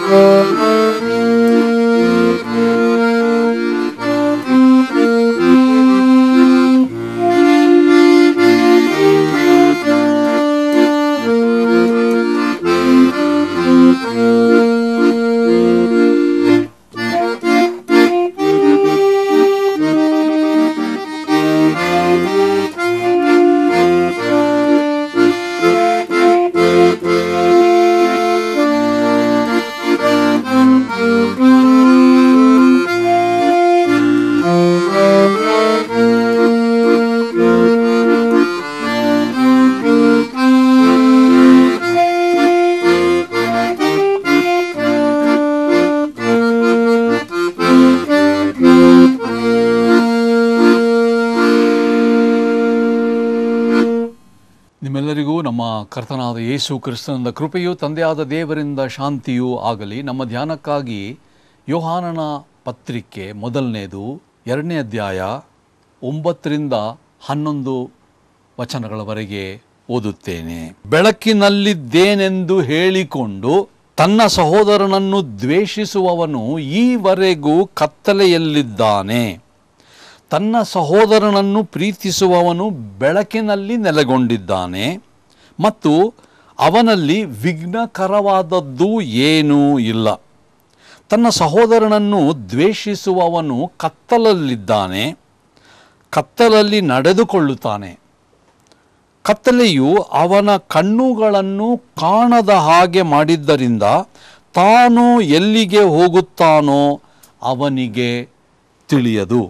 ನಿಮ್ಮೆಲ್ಲರಿಗೂ ನಮ್ಮ ಕರ್ತನಾದ ಯೇಸು ಕ್ರಿಸ್ತನಿಂದ ಕೃಪೆಯು ತಂದೆಯಾದ ದೇವರಿಂದ ಶಾಂತಿಯೂ ಆಗಲಿ ನಮ್ಮ ಧ್ಯಾನಕ್ಕಾಗಿ ಯೋಹಾನನ ಪತ್ರಿಕೆ ಮೊದಲನೇದು ಎರಡನೇ ಅಧ್ಯಾಯ ಒಂಬತ್ತರಿಂದ ಹನ್ನೊಂದು ವಚನಗಳವರೆಗೆ ಓದುತ್ತೇನೆ ಬೆಳಕಿನಲ್ಲಿದ್ದೇನೆಂದು ಹೇಳಿಕೊಂಡು ತನ್ನ ಸಹೋದರನನ್ನು ದ್ವೇಷಿಸುವವನು ಈವರೆಗೂ ಕತ್ತಲೆಯಲ್ಲಿದ್ದಾನೆ ತನ್ನ ಸಹೋದರನನ್ನು ಪ್ರೀತಿಸುವವನು ಬೆಳಕಿನಲ್ಲಿ ನೆಲೆಗೊಂಡಿದ್ದಾನೆ ಮತ್ತು ಅವನಲ್ಲಿ ವಿಘ್ನಕರವಾದದ್ದು ಏನೂ ಇಲ್ಲ ತನ್ನ ಸಹೋದರನನ್ನು ದ್ವೇಷಿಸುವವನು ಕತ್ತಲಲ್ಲಿದ್ದಾನೆ ಕತ್ತಲಲ್ಲಿ ನಡೆದುಕೊಳ್ಳುತ್ತಾನೆ ಕತ್ತಲೆಯು ಅವನ ಕಣ್ಣುಗಳನ್ನು ಕಾಣದ ಹಾಗೆ ಮಾಡಿದ್ದರಿಂದ ತಾನು ಎಲ್ಲಿಗೆ ಹೋಗುತ್ತಾನೋ ಅವನಿಗೆ ತಿಳಿಯದು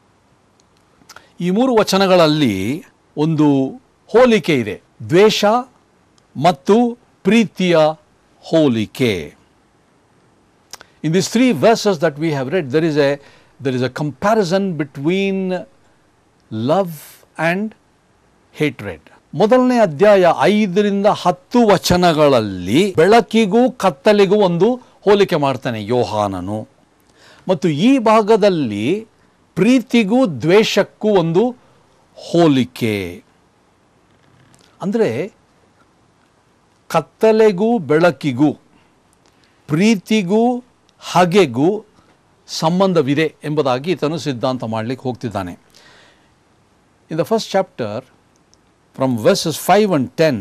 ಈ ಮೂರು ವಚನಗಳಲ್ಲಿ ಒಂದು ಹೋಲಿಕೆ ಇದೆ ದ್ವೇಷ ಮತ್ತು ಪ್ರೀತಿಯ ಹೋಲಿಕೆ in this three verses that we have read there is a there is a comparison between love and hatred ಮೊದಲನೇ ಅಧ್ಯಾಯ ಐದರಿಂದ ಹತ್ತು ವಚನಗಳಲ್ಲಿ ಬೆಳಕಿಗೂ ಕತ್ತಲಿಗೂ ಒಂದು ಹೋಲಿಕೆ ಮಾಡ್ತಾನೆ ಯೋಹಾನನು ಮತ್ತು ಈ ಭಾಗದಲ್ಲಿ ಪ್ರೀತಿಗೂ ದ್ವೇಷಕ್ಕೂ ಒಂದು ಹೋಲಿಕೆ ಅಂದರೆ ಕತ್ತಲೆಗೂ ಬೆಳಕಿಗೂ ಪ್ರೀತಿಗೂ ಹಗೆಗೂ ಸಂಬಂಧವಿದೆ ಎಂಬುದಾಗಿ ಈತನು ಸಿದ್ಧಾಂತ ಮಾಡಲಿಕ್ಕೆ ಹೋಗ್ತಿದ್ದಾನೆ in the first chapter from verses five and ten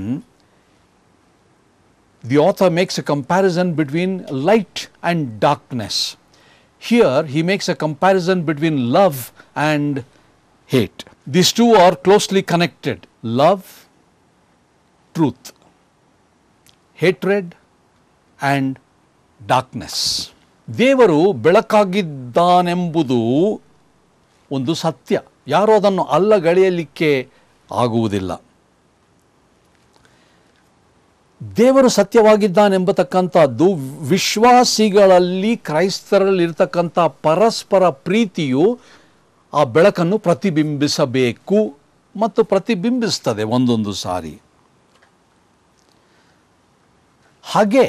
the author makes a comparison between light and darkness. Here, he makes a comparison between love and hate. These two are closely connected love, truth, hatred, and darkness. ದೇವರು ಬೆಳಕಾಗಿದ್ದಾನೆಂಬುದು ಒಂದು ಸತ್ಯ ಯಾರೂ ಅದನ್ನು ಅಲ್ಲಗಳೆಯಲಿಕ್ಕೆ ಆಗುವುದಿಲ್ಲ ದೇವರು ಸತ್ಯವಾಗಿದ್ದಾನೆಂಬತಕ್ಕಂಥದ್ದು ವಿಶ್ವಾಸಿಗಳಲ್ಲಿ ಕ್ರೈಸ್ತರಲ್ಲಿರ್ತಕ್ಕಂಥ ಪರಸ್ಪರ ಪ್ರೀತಿಯು ಆ ಬೆಳಕನ್ನು ಪ್ರತಿಬಿಂಬಿಸಬೇಕು ಮತ್ತು ಪ್ರತಿಬಿಂಬಿಸ್ತದೆ ಒಂದೊಂದು ಸಾರಿ ಹಾಗೆ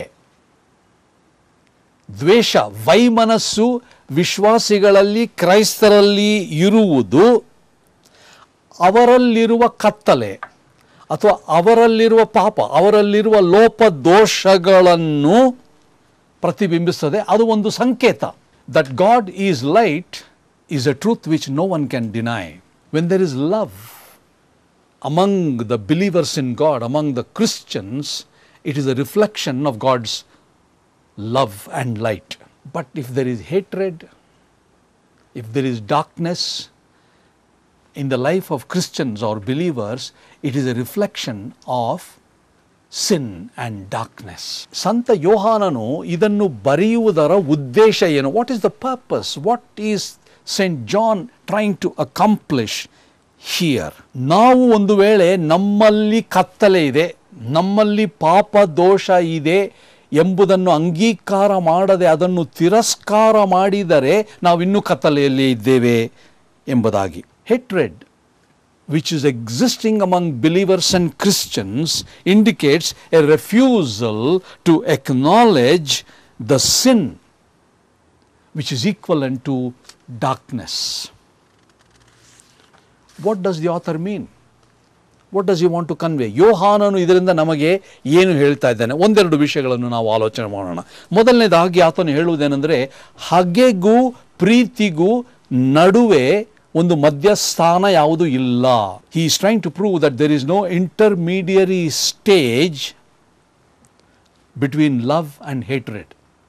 ದ್ವೇಷ ವೈಮನಸ್ಸು ವಿಶ್ವಾಸಿಗಳಲ್ಲಿ ಕ್ರೈಸ್ತರಲ್ಲಿ ಇರುವುದು ಅವರಲ್ಲಿರುವ ಕತ್ತಲೆ ಅಥವಾ ಅವರಲ್ಲಿರುವ ಪಾಪ ಅವರಲ್ಲಿರುವ ಲೋಪ ದೋಷಗಳನ್ನು ಪ್ರತಿಬಿಂಬಿಸ್ತದೆ ಅದು ಒಂದು ಸಂಕೇತ that God is light is a truth which no one can deny when there is love among the believers in God among the Christians it is a reflection of God's love and light. But if there is hatred, if there is darkness in the life of Christians or believers, it is a reflection of sin and darkness. ಸಂತ ಯೋಹಾನನು ಇದನ್ನು ಬರೆಯುವುದರ ಉದ್ದೇಶ ಏನು what is the purpose what is saint John trying to accomplish here ನಾವು ಒಂದು ವೇಳೆ ನಮ್ಮಲ್ಲಿ ಕತ್ತಲೆ ಇದೆ ನಮ್ಮಲ್ಲಿ ಪಾಪ ದೋಷ ಇದೆ ಎಂಬುದನ್ನು ಅಂಗೀಕಾರ ಮಾಡದೆ ಅದನ್ನು ತಿರಸ್ಕಾರ ಮಾಡಿದರೆ ನಾವು ಇನ್ನೂ ಕತ್ತಲೆಯಲ್ಲಿ ಇದ್ದೇವೆ ಎಂಬುದಾಗಿ hatred which is existing among believers and Christians indicates a refusal to acknowledge the sin which is equivalent to darkness. What does the author mean? What does you want to convey ಯೋಹಾನನು ಇದರಿಂದ ನಮಗೆ ಏನು ಹೇಳ್ತಾ ಇದ್ದಾನೆ ಒಂದೆರಡು ವಿಷಯಗಳನ್ನು ನಾವು ಆಲೋಚನೆ ಮಾಡೋಣ ಮೊದಲನೇದಾಗಿ ಆತನು ಹೇಳುವುದೇನೆಂದರೆ ಹಗೆಗೂ ಪ್ರೀತಿಗೂ ನಡುವೆ ಒಂದು ಮಧ್ಯಸ್ಥಾನ ಯಾವುದು ಇಲ್ಲ he is trying to prove that there is no intermediary stage between love and hatred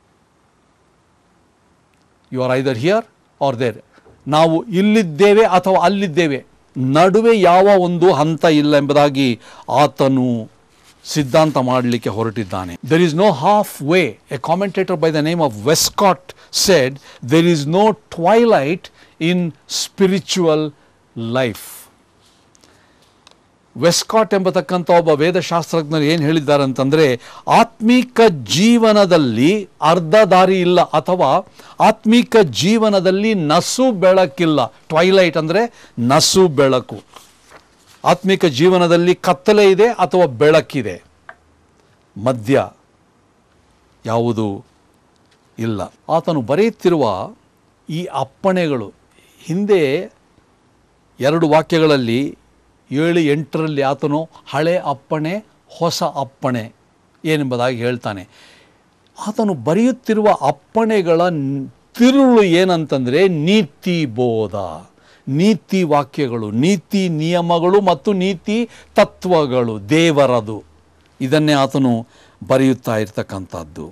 you are either here or there ನಾವು ಇಲ್ಲಿದ್ದೇವೆ ಅಥವಾ ಅಲ್ಲಿದ್ದೇವೆ ನಡುವೆ ಯಾವ ಒಂದು ಹಂತ ಇಲ್ಲ ಎಂಬುದಾಗಿ ಆತನು ಸಿದ್ಧಾಂತ ಮಾಡಲಿಕ್ಕೆ ಹೊರಟಿದ್ದಾನೆ there is no half way a commentator by the name of Westcott said there is no twilight in spiritual life Westcott ಎಂಬತಕ್ಕಂಥ ಒಬ್ಬ ವೇದಶಾಸ್ತ್ರಜ್ಞರು ಏನು ಹೇಳಿದ್ದಾರೆ ಅಂತಂದರೆ ಆತ್ಮೀಕ ಜೀವನದಲ್ಲಿ ಅರ್ಧ ದಾರಿ ಇಲ್ಲ ಅಥವಾ ಆತ್ಮೀಕ ಜೀವನದಲ್ಲಿ ನಸು ಬೆಳಕಿಲ್ಲ ಟ್ವೈಲೈಟ್ ಅಂದರೆ ನಸು ಬೆಳಕು ಆತ್ಮಿಕ ಜೀವನದಲ್ಲಿ ಕತ್ತಲೆ ಇದೆ ಅಥವಾ ಬೆಳಕಿದೆ ಮಧ್ಯ ಯಾವುದು ಇಲ್ಲ ಆತನು ಬರೆಯುತ್ತಿರುವ ಈ ಅಪ್ಪಣೆಗಳು ಹಿಂದೆ ಎರಡು ವಾಕ್ಯಗಳಲ್ಲಿ ಏಳು ಎಂಟರಲ್ಲಿ ಆತನು ಹಳೆ ಅಪ್ಪಣೆ ಹೊಸ ಅಪ್ಪಣೆ ಏನೆಂಬುದಾಗಿ ಹೇಳ್ತಾನೆ ಆತನು ಬರೆಯುತ್ತಿರುವ ಅಪ್ಪಣೆಗಳ ನ್- ತಿರುಳು ಏನಂತಂದರೆ ನೀತಿ ಬೋಧ ನೀತಿ ವಾಕ್ಯಗಳು ನೀತಿ ನಿಯಮಗಳು ಮತ್ತು ನೀತಿ ತತ್ವಗಳು ದೇವರದು ಇದನ್ನೇ ಆತನು ಬರೆಯುತ್ತಾ ಇರ್ತಕ್ಕಂಥದ್ದು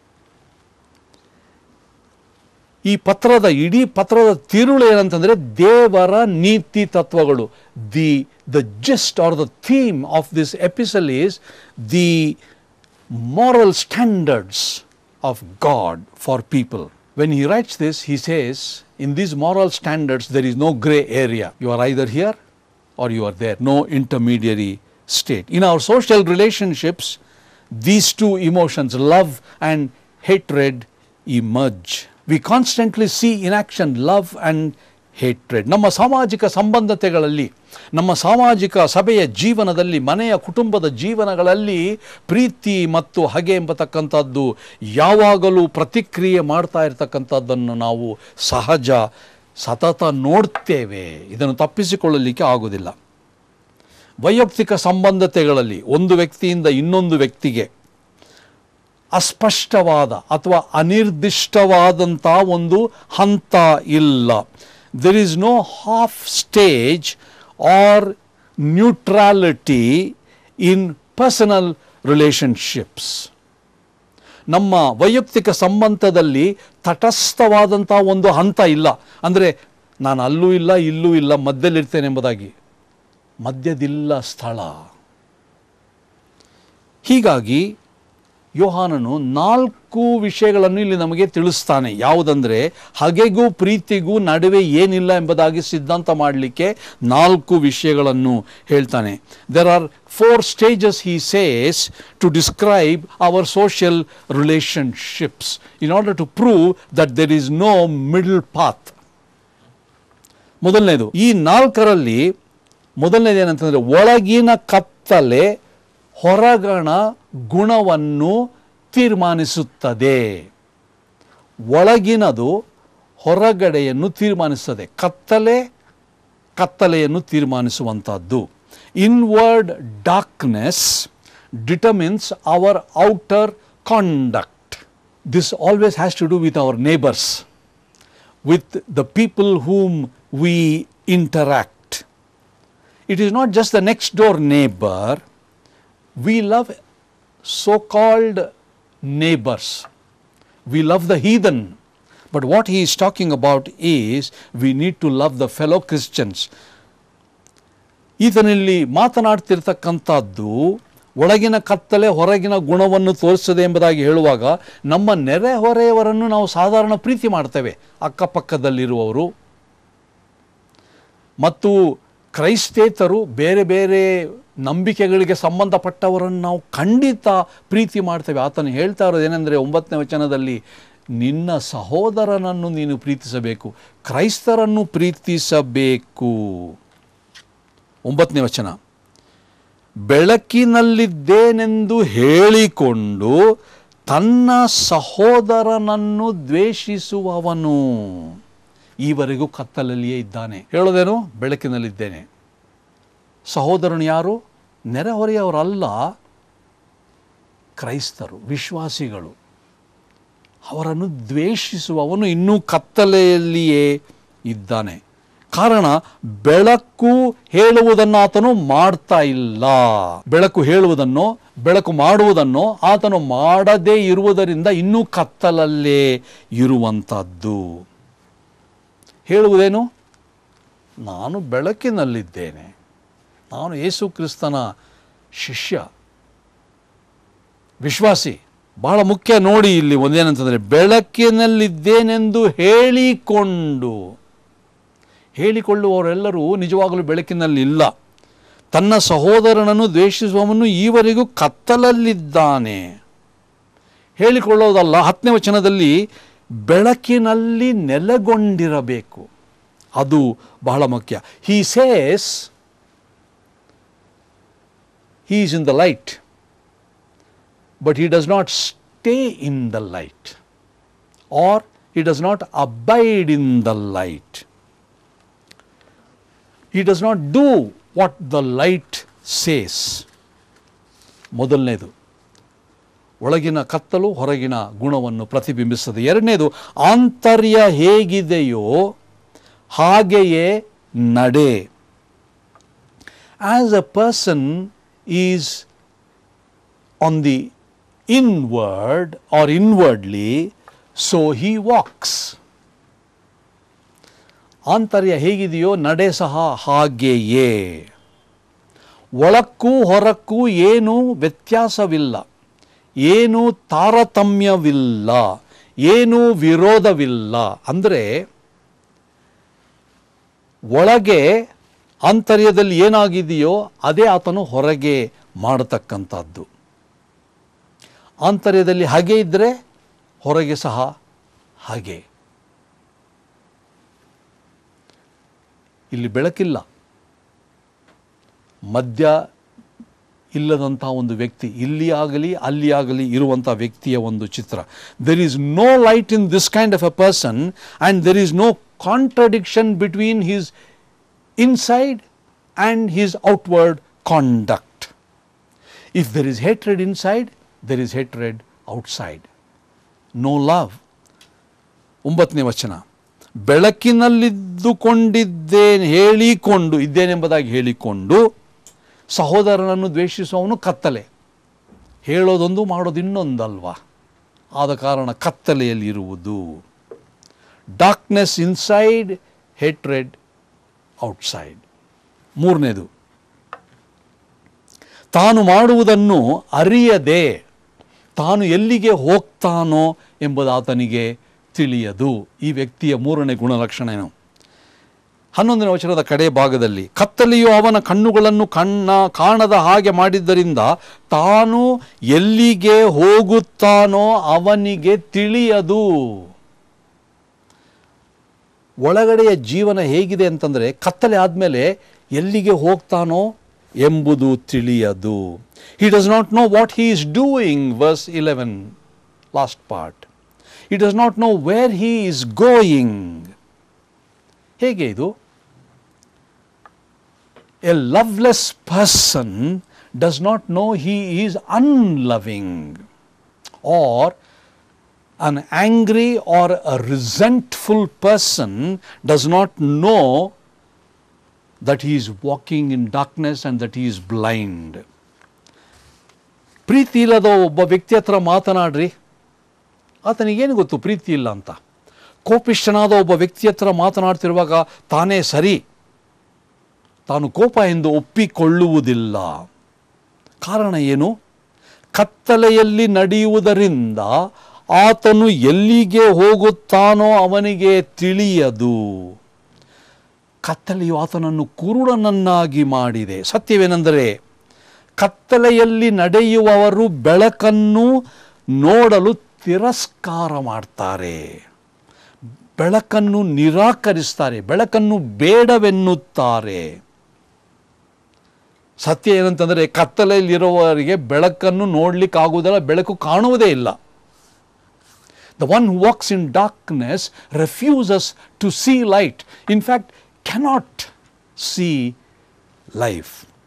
ಈ ಪತ್ರದ ಇಡೀ ಪತ್ರದ ತಿರುಳು ಏನಂತಂದರೆ ದೇವರ ನೀತಿ ತತ್ವಗಳು the the just are the theme of this epistle is the moral standards of God for people. When he writes this, he says, in these moral standards, there is no gray area. You are either here or you are there, no intermediary state. In our social relationships, these two emotions, love and hatred, emerge. We constantly see in action love and hatred. ನಮ್ಮ ಸಾಮಾಜಿಕ ಸಂಬಂಧತೆಗಳಲ್ಲಿ ನಮ್ಮ ಸಾಮಾಜಿಕ ಸಭೆಯ ಜೀವನದಲ್ಲಿ ಮನೆಯ ಕುಟುಂಬದ ಜೀವನಗಳಲ್ಲಿ ಪ್ರೀತಿ ಮತ್ತು ಹಗೆ ಎಂಬತಕ್ಕಂಥದ್ದು ಯಾವಾಗಲೂ ಪ್ರತಿಕ್ರಿಯೆ ಮಾಡ್ತಾ ಇರತಕ್ಕಂಥದ್ದನ್ನು ನಾವು ಸಹಜ ಸತತ ನೋಡ್ತೇವೆ ಇದನ್ನು ತಪ್ಪಿಸಿಕೊಳ್ಳಲಿಕ್ಕೆ ಆಗುವುದಿಲ್ಲ ವೈಯಕ್ತಿಕ ಸಂಬಂಧತೆಗಳಲ್ಲಿ ಒಂದು ವ್ಯಕ್ತಿಯಿಂದ ಇನ್ನೊಂದು ವ್ಯಕ್ತಿಗೆ ಅಸ್ಪಷ್ಟವಾದ ಅಥವಾ ಅನಿರ್ದಿಷ್ಟವಾದಂಥ ಒಂದು ಹಂತ ಇಲ್ಲ there is no half stage or neutrality in personal relationships ನಮ್ಮ ವೈಯಕ್ತಿಕ ಸಂಬಂಧದಲ್ಲಿ ತಟಸ್ಥವಾದಂಥ ಒಂದು ಹಂತ ಇಲ್ಲ ಅಂದರೆ ನಾನು ಅಲ್ಲೂ ಇಲ್ಲ ಇಲ್ಲೂ ಇಲ್ಲ ಮಧ್ಯದಲ್ಲಿರ್ತೇನೆ ಎಂಬುದಾಗಿ ಮಧ್ಯದಿಲ್ಲ ಸ್ಥಳ ಹೀಗಾಗಿ ಯೋಹಾನನು ನಾಲ್ಕು ವಿಷಯಗಳನ್ನು ಇಲ್ಲಿ ನಮಗೆ ತಿಳಿಸ್ತಾನೆ ಯಾವುದಂದರೆ ಹಗೆಗೂ ಪ್ರೀತಿಗೂ ನಡುವೆ ಏನಿಲ್ಲ ಎಂಬುದಾಗಿ ಸಿದ್ಧಾಂತ ಮಾಡಲಿಕ್ಕೆ ನಾಲ್ಕು ವಿಷಯಗಳನ್ನು ಹೇಳ್ತಾನೆ there are four stages he says to describe our social relationships in order to prove that there is no middle path ಮೊದಲನೇದು ಈ ನಾಲ್ಕರಲ್ಲಿ ಮೊದಲನೇದು ಏನಂತಂದರೆ ಒಳಗಿನ ಕತ್ತಲೆ ಹೊರಗಣ ಗುಣವನ್ನು ತೀರ್ಮಾನಿಸುತ್ತದೆ ಒಳಗಿನದು ಹೊರಗಡೆಯನ್ನು ತೀರ್ಮಾನಿಸುತ್ತದೆ ಕತ್ತಲೆ ಕತ್ತಲೆಯನ್ನು ತೀರ್ಮಾನಿಸುವಂಥದ್ದು inward darkness determines our outer conduct this always has to do with our neighbours with the people whom we interact. It is not just the next door neighbor. We love so called neighbors. We love the heathen. But what he is talking about is we need to love the fellow Christians. ಈತನಲ್ಲಿ ಮಾತನಾಡ್ತಿರ್ತಕ್ಕಂಥದ್ದು ಒಳಗಿನ ಕತ್ತಲೆ ಹೊರಗಿನ ಗುಣವನ್ನು ತೋರಿಸದೆ ಎಂಬುದಾಗಿ ಹೇಳುವಾಗ ನಮ್ಮ ನೆರೆಹೊರೆಯವರನ್ನು ನಾವು ಸಾಧಾರಣ ಪ್ರೀತಿ ಮಾಡ್ತೇವೆ ಅಕ್ಕಪಕ್ಕದಲ್ಲಿರುವವರು ಮತ್ತು ಕ್ರೈಸ್ತೇತರು ಬೇರೆ ಬೇರೆ ನಂಬಿಕೆಗಳಿಗೆ ಸಂಬಂಧಪಟ್ಟವರನ್ನು ನಾವು ಖಂಡಿತ ಪ್ರೀತಿ ಮಾಡ್ತೇವೆ ಆತನು ಹೇಳ್ತಾ ಇರೋದು ಏನೆಂದರೆ ಒಂಬತ್ತನೇ ವಚನದಲ್ಲಿ ನಿನ್ನ ಸಹೋದರನನ್ನು ನೀನು ಪ್ರೀತಿಸಬೇಕು ಕ್ರೈಸ್ತರನ್ನು ಪ್ರೀತಿಸಬೇಕು ಒಂಬತ್ತನೇ ವಚನ ಬೆಳಕಿನಲ್ಲಿದ್ದೇನೆಂದು ಹೇಳಿಕೊಂಡು ತನ್ನ ಸಹೋದರನನ್ನು ದ್ವೇಷಿಸುವವನು ಈವರೆಗೂ ಕತ್ತಲಲ್ಲಿಯೇ ಇದ್ದಾನೆ ಹೇಳೋದೇನು ಬೆಳಕಿನಲ್ಲಿದ್ದೇನೆ ಸಹೋದರನು ಯಾರು ನೆರೆಹೊರೆಯವರಲ್ಲ ಕ್ರೈಸ್ತರು ವಿಶ್ವಾಸಿಗಳು ಅವರನ್ನು ದ್ವೇಷಿಸುವವನು ಇನ್ನೂ ಕತ್ತಲೆಯಲ್ಲಿಯೇ ಇದ್ದಾನೆ ಕಾರಣ ಬೆಳಕು ಹೇಳುವುದನ್ನು ಆತನು ಮಾಡ್ತಾ ಇಲ್ಲ ಬೆಳಕು ಹೇಳುವುದನ್ನು ಬೆಳಕು ಮಾಡುವುದನ್ನು ಆತನು ಮಾಡದೇ ಇರುವುದರಿಂದ ಇನ್ನೂ ಕತ್ತಲಲ್ಲೇ ಇರುವಂಥದ್ದು ಹೇಳುವುದೇನು ನಾನು ಬೆಳಕಿನಲ್ಲಿದ್ದೇನೆ ನಾನು ಯೇಸು ಕ್ರಿಸ್ತನ ಶಿಷ್ಯ ವಿಶ್ವಾಸಿ ಬಹಳ ಮುಖ್ಯ ನೋಡಿ ಇಲ್ಲಿ ಒಂದೇನಂತಂದರೆ ಬೆಳಕಿನಲ್ಲಿದ್ದೇನೆಂದು ಹೇಳಿಕೊಂಡು ಹೇಳಿಕೊಳ್ಳುವವರೆಲ್ಲರೂ ನಿಜವಾಗಲೂ ಬೆಳಕಿನಲ್ಲಿ ಇಲ್ಲ ತನ್ನ ಸಹೋದರನನ್ನು ದ್ವೇಷಿಸುವವನು ಈವರೆಗೂ ಕತ್ತಲಲ್ಲಿದ್ದಾನೆ ಹೇಳಿಕೊಳ್ಳೋದಲ್ಲ ಹತ್ತನೇ ವಚನದಲ್ಲಿ ಬೆಳಕಿನಲ್ಲಿ ನೆಲೆಗೊಂಡಿರಬೇಕು ಅದು ಬಹಳ ಮುಖ್ಯ he says he is in the light, but he does not stay in the light or he does not abide in the light. He does not do what the light says. ಮೊದಲನೇದು ಒಳಗಿನ ಕತ್ತಲು ಹೊರಗಿನ ಗುಣವನ್ನು ಪ್ರತಿಬಿಂಬಿಸ್ತದೆ ಎರಡನೇದು ಆಂತರ್ಯ ಹೇಗಿದೆಯೋ ಹಾಗೆಯೇ ನಡೆ as a person is on the inward or inwardly, so he walks. ಆಂತರ್ಯ ಹೇಗಿದೆಯೋ ನಡೆ ಸಹ ಹಾಗೆಯೇ ಒಳಕ್ಕೂ ಹೊರಕ್ಕೂ ಏನೂ ವ್ಯತ್ಯಾಸವಿಲ್ಲ ಏನೂ ತಾರತಮ್ಯವಿಲ್ಲ ಏನೂ ವಿರೋಧವಿಲ್ಲ ಅಂದರೆ ಒಳಗೆ ಆಂತರ್ಯದಲ್ಲಿ ಏನಾಗಿದೆಯೋ ಅದೇ ಆತನು ಹೊರಗೆ ಮಾಡತಕ್ಕಂಥದ್ದು ಆಂತರ್ಯದಲ್ಲಿ ಹಾಗೆ ಇದ್ದರೆ ಹೊರಗೆ ಸಹ ಹಾಗೆ ಇಲ್ಲಿ ಬೆಳಕಿಲ್ಲ ಮದ್ಯ ಇಲ್ಲದಂಥ ಒಂದು ವ್ಯಕ್ತಿ ಇಲ್ಲಿ ಆಗಲಿ ಅಲ್ಲಿ ಆಗಲಿ ಇರುವಂಥ ವ್ಯಕ್ತಿಯ ಒಂದು ಚಿತ್ರ there is no light in this kind of a person and there is no contradiction between his inside and his outward conduct. If there is hatred inside, there is hatred outside. No love. ಒಂಬತ್ತನೇ ವಚನ ಬೆಳಕಿನಲ್ಲಿದ್ದುಕೊಂಡಿದ್ದೇನೆ ಹೇಳಿಕೊಂಡು ಇದ್ದೇನೆಂಬುದಾಗಿ ಹೇಳಿಕೊಂಡು ಸಹೋದರನನ್ನು ದ್ವೇಷಿಸುವವನು ಕತ್ತಲೆ ಹೇಳೋದೊಂದು ಮಾಡೋದು ಇನ್ನೊಂದಲ್ವಾ ಆದ ಕಾರಣ ಕತ್ತಲೆಯಲ್ಲಿರುವುದು ಡಾರ್ಕ್ನೆಸ್ ಇನ್ಸೈಡ್ ಹೇಟ್ರೆಡ್ ಔಟ್ಸೈಡ್ ಮೂರನೇದು ತಾನು ಮಾಡುವುದನ್ನು ಅರಿಯದೆ ತಾನು ಎಲ್ಲಿಗೆ ಹೋಗ್ತಾನೋ ಎಂಬುದು ಆತನಿಗೆ ತಿಳಿಯದು ಈ ವ್ಯಕ್ತಿಯ ಮೂರನೇ ಗುಣಲಕ್ಷಣ ಏನು ಹನ್ನೊಂದನೇ ವಚನದ ಕಡೆ ಭಾಗದಲ್ಲಿ ಕತ್ತಲೆಯು ಅವನ ಕಣ್ಣುಗಳನ್ನು ಕಣ್ಣ ಕಾಣದ ಹಾಗೆ ಮಾಡಿದ್ದರಿಂದ ತಾನು ಎಲ್ಲಿಗೆ ಹೋಗುತ್ತಾನೋ ಅವನಿಗೆ ತಿಳಿಯದು ಒಳಗಡೆಯ ಜೀವನ ಹೇಗಿದೆ ಅಂತಂದರೆ ಕತ್ತಲೆ ಆದಮೇಲೆ ಎಲ್ಲಿಗೆ ಹೋಗ್ತಾನೋ ಎಂಬುದು ತಿಳಿಯದು he does not know what he is doing verse eleven last part he does not know where he is going ಹೇಗೆ ಇದು a loveless person does not know he is unloving or an angry or a resentful person does not know that he is walking in darkness and that he is blind. ಪ್ರೀತಿ ಇಲ್ಲದ ಒಬ್ಬ ವ್ಯಕ್ತಿ ಹತ್ರ ಮಾತನಾಡ್ರಿ ಆತನಿಗೇನು ಗೊತ್ತು ಪ್ರೀತಿ ಇಲ್ಲ ಅಂತ ಕೋಪಿಷ್ಠನಾದ ಒಬ್ಬ ವ್ಯಕ್ತಿ ಹತ್ರ ಮಾತನಾಡ್ತಿರುವಾಗ ತಾನೇ ಸರಿ ತಾನು ಕೋಪ ಎಂದು ಒಪ್ಪಿಕೊಳ್ಳುವುದಿಲ್ಲ ಕಾರಣ ಏನು ಕತ್ತಲೆಯಲ್ಲಿ ನಡೆಯುವುದರಿಂದ ಆತನು ಎಲ್ಲಿಗೆ ಹೋಗುತ್ತಾನೋ ಅವನಿಗೆ ತಿಳಿಯದು ಕತ್ತಲೆಯು ಆತನನ್ನು ಕುರುಡನನ್ನಾಗಿ ಮಾಡಿದೆ ಸತ್ಯವೇನೆಂದರೆ ಕತ್ತಲೆಯಲ್ಲಿ ನಡೆಯುವವರು ಬೆಳಕನ್ನು ನೋಡಲು ತಿರಸ್ಕಾರ ಮಾಡ್ತಾರೆ ಬೆಳಕನ್ನು ನಿರಾಕರಿಸ್ತಾರೆ ಬೆಳಕನ್ನು ಬೇಡವೆನ್ನುತ್ತಾರೆ ಸತ್ಯ ಏನಂತಂದರೆ ಕತ್ತಲೆಯಲ್ಲಿರುವವರಿಗೆ ಬೆಳಕನ್ನು ನೋಡಲಿಕ್ಕಾಗುವುದಿಲ್ಲ ಬೆಳಕು ಕಾಣುವುದೇ ಇಲ್ಲ The one who walks in darkness refuses to see light. In fact, cannot see life.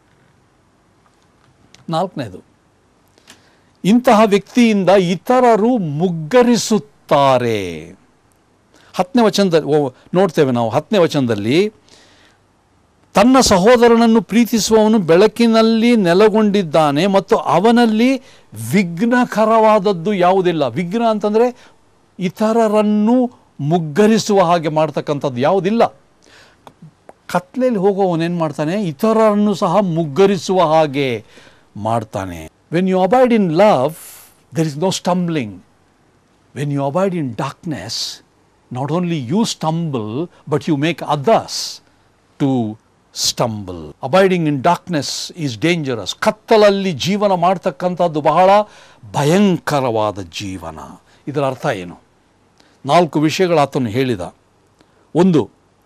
ನಾಲ್ಕನೇದು ಇಂತಹ ವ್ಯಕ್ತಿಯಿಂದ ಇತರರು ಮುಗ್ಗರಿಸುತ್ತಾರೆ ಹತ್ತನೇ ವಚನದಲ್ಲಿ ಓ ನೋಡ್ತೇವೆ ನಾವು ಹತ್ತನೇ ವಚನದಲ್ಲಿ ತನ್ನ ಸಹೋದರನನ್ನು ಪ್ರೀತಿಸುವವನು ಬೆಳಕಿನಲ್ಲಿ ನೆಲೆಗೊಂಡಿದ್ದಾನೆ ಮತ್ತು ಅವನಲ್ಲಿ ವಿಘ್ನಕರವಾದದ್ದು ಯಾವುದಿಲ್ಲ ವಿಘ್ನ ಅಂತಂದರೆ ಇತರರನ್ನು ಮುಗ್ಗರಿಸುವ ಹಾಗೆ ಮಾಡ್ತಕ್ಕಂಥದ್ದು ಯಾವುದಿಲ್ಲ ಕತ್ಲೆಯಲ್ಲಿ ಹೋಗುವವನೇನು ಮಾಡ್ತಾನೆ ಇತರರನ್ನು ಸಹ ಮುಗ್ಗರಿಸುವ ಹಾಗೆ ಮಾಡ್ತಾನೆ when you abide in love there is no stumbling when you abide in darkness not only you stumble but you make others to stumble abiding in darkness is dangerous ಕತ್ತಲಲ್ಲಿ ಜೀವನ ಮಾಡ್ತಕ್ಕಂಥದ್ದು ಬಹಳ ಭಯಂಕರವಾದ ಜೀವನ ಇದರ ಅರ್ಥ ಏನು ನಾಲ್ಕು ವಿಷಯಗಳು ಆತನು ಹೇಳಿದ ಒಂದು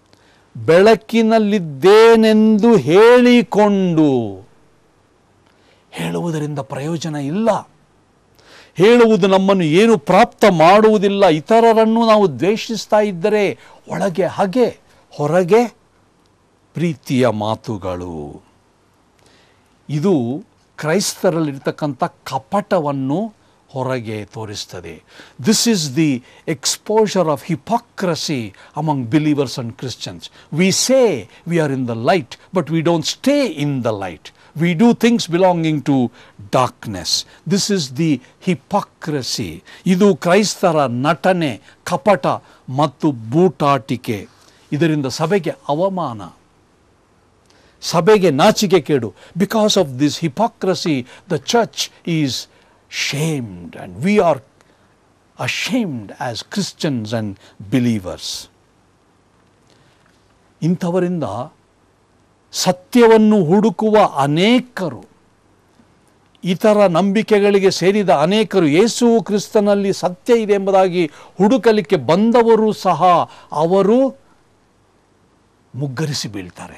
ಬೆಳಕಿನಲ್ಲಿದ್ದೇನೆಂದು ಹೇಳಿಕೊಂಡು ಹೇಳುವುದರಿಂದ ಪ್ರಯೋಜನ ಇಲ್ಲ ಹೇಳುವುದು ನಮ್ಮನ್ನು ಏನು ಪ್ರಾಪ್ತ ಮಾಡುವುದಿಲ್ಲ ಇತರರನ್ನು ನಾವು ದ್ವೇಷಿಸ್ತಾ ಇದ್ದರೆ ಒಳಗೆ ಹಾಗೆ ಹೊರಗೆ ಪ್ರೀತಿಯ ಮಾತುಗಳು ಇದು ಕ್ರೈಸ್ತರಲ್ಲಿರ್ತಕ್ಕಂಥ ಕಪಟವನ್ನು ಹೊರಗೆ ತೋರಿಸ್ತದೆ this is the exposure of hypocrisy among believers and Christians we say we are in the light but we don't stay in the light we do things belonging to darkness this is the hypocrisy ಇದು ಕ್ರೈಸ್ತರ ನಟನೆ ಕಪಟ ಮತ್ತು ಬೂಟಾಟಿಕೆ ಇದರಿಂದ ಸಭೆಗೆ ಅವಮಾನ ಸಭೆಗೆ ನಾಚಿಕೆ ಕೇಡು because of this hypocrisy the church is shamed and we are ashamed as Christians and believers ಇಂಥವರಿಂದ ಸತ್ಯವನ್ನು ಹುಡುಕುವ ಅನೇಕರು ಇತರ ನಂಬಿಕೆಗಳಿಗೆ ಸೇರಿದ ಅನೇಕರು ಯೇಸು ಕ್ರಿಸ್ತನಲ್ಲಿ ಸತ್ಯ ಇದೆ ಎಂಬುದಾಗಿ ಹುಡುಕಲಿಕ್ಕೆ ಬಂದವರು ಸಹ ಅವರು ಮುಗ್ಗರಿಸಿ ಬೀಳ್ತಾರೆ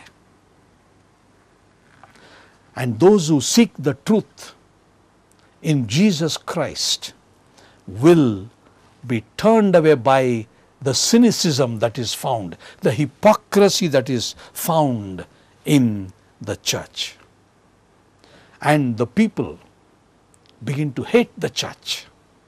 And those who seek the truth in Jesus Christ will be turned away by the cynicism that is found, the hypocrisy that is found in the church. And the people begin to hate the church.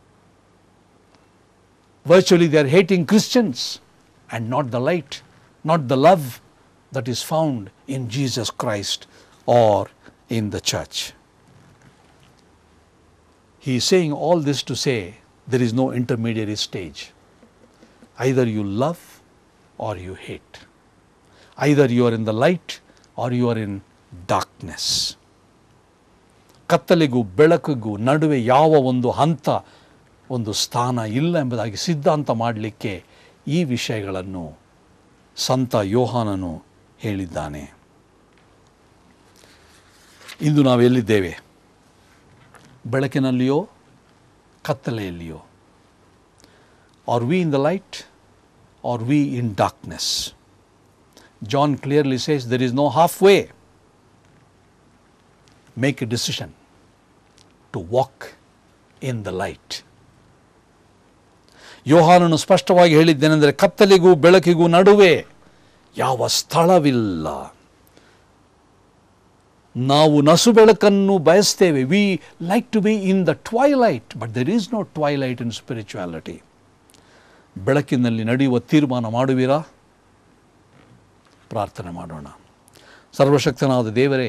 Virtually, they are hating Christians and not the light, not the love that is found in Jesus Christ or in the church. He is saying all this to say there is no intermediary stage. Either you love or you hate. Either you are in the light or you are in darkness. ಕತ್ತಲಿಗೂ ಬೆಳಕಿಗೂ ನಡುವೆ ಯಾವ ಒಂದು ಹಂತ ಒಂದು ಸ್ಥಾನ ಇಲ್ಲ ಎಂಬುದಾಗಿ ಸಿದ್ಧಾಂತ ಮಾಡಲಿಕ್ಕೆ ಈ ವಿಷಯಗಳನ್ನು ಸಂತ ಯೋಹಾನನು ಹೇಳಿದ್ದಾನೆ ಇಂದು ನಾವು ಎಲ್ಲಿದ್ದೇವೆ ಬೆಳಕಿನಲ್ಲಿಯೋ ಕತ್ತಲೆಯಲ್ಲಿಯೋ are we in the light are we in darkness John clearly says there is no half way make a decision to walk in the light ಯೋಹಾನನು ಸ್ಪಷ್ಟವಾಗಿ ಹೇಳಿದ್ದೇನೆಂದರೆ ಕತ್ತಲಿಗೂ ಬೆಳಕಿಗೂ ನಡುವೆ ಯಾವ ಸ್ಥಳವಿಲ್ಲ ನಾವು ನಸು ಬೆಳಕನ್ನು ಬಯಸ್ತೇವೆ we like to be in the twilight but there is no twilight in spirituality ಬೆಳಕಿನಲ್ಲಿ ನಡೆಯುವ ತೀರ್ಮಾನ ಮಾಡುವಿರಾ ಪ್ರಾರ್ಥನೆ ಮಾಡೋಣ ಸರ್ವಶಕ್ತನಾದ ದೇವರೇ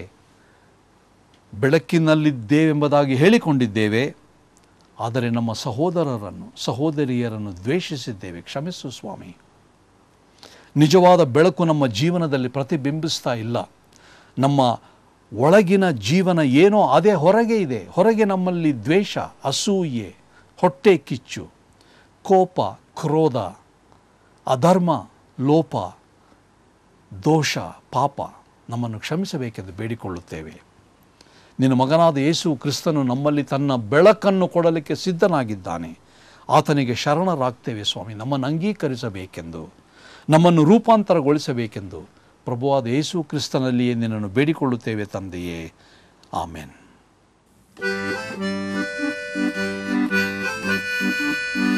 ಬೆಳಕಿನಲ್ಲಿದ್ದೇವೆಂಬುದಾಗಿ ಹೇಳಿಕೊಂಡಿದ್ದೇವೆ ಆದರೆ ನಮ್ಮ ಸಹೋದರರನ್ನು ಸಹೋದರಿಯರನ್ನು ದ್ವೇಷಿಸಿದ್ದೇವೆ ಕ್ಷಮಿಸು ಸ್ವಾಮಿ ನಿಜವಾದ ಬೆಳಕು ನಮ್ಮ ಜೀವನದಲ್ಲಿ ಪ್ರತಿಬಿಂಬಿಸ್ತಾ ಇಲ್ಲ ನಮ್ಮ ಒಳಗಿನ ಜೀವನ ಏನೋ ಅದೇ ಹೊರಗೆ ಇದೆ ಹೊರಗೆ ನಮ್ಮಲ್ಲಿ ದ್ವೇಷ ಅಸೂಯೆ ಹೊಟ್ಟೆ ಕಿಚ್ಚು ಕೋಪ ಕ್ರೋಧ ಅಧರ್ಮ ಲೋಪ ದೋಷ ಪಾಪ ನಮ್ಮನ್ನು ಕ್ಷಮಿಸಬೇಕೆಂದು ಬೇಡಿಕೊಳ್ಳುತ್ತೇವೆ ನಿನ್ನ ಮಗನಾದ ಯೇಸು ಕ್ರಿಸ್ತನು ನಮ್ಮಲ್ಲಿ ತನ್ನ ಬೆಳಕನ್ನು ಕೊಡಲಿಕ್ಕೆ ಸಿದ್ಧನಾಗಿದ್ದಾನೆ ಆತನಿಗೆ ಶರಣರಾಗ್ತೇವೆ ಸ್ವಾಮಿ ನಮ್ಮನ್ನು ಅಂಗೀಕರಿಸಬೇಕೆಂದು ನಮ್ಮನ್ನು ರೂಪಾಂತರಗೊಳಿಸಬೇಕೆಂದು ಪ್ರಭುವಾದ ಯೇಸು ಕ್ರಿಸ್ತನಲ್ಲಿಯೇ ನಿನ್ನನ್ನು ಬೇಡಿಕೊಳ್ಳುತ್ತೇವೆ ತಂದೆಯೇ ಆಮೇನ್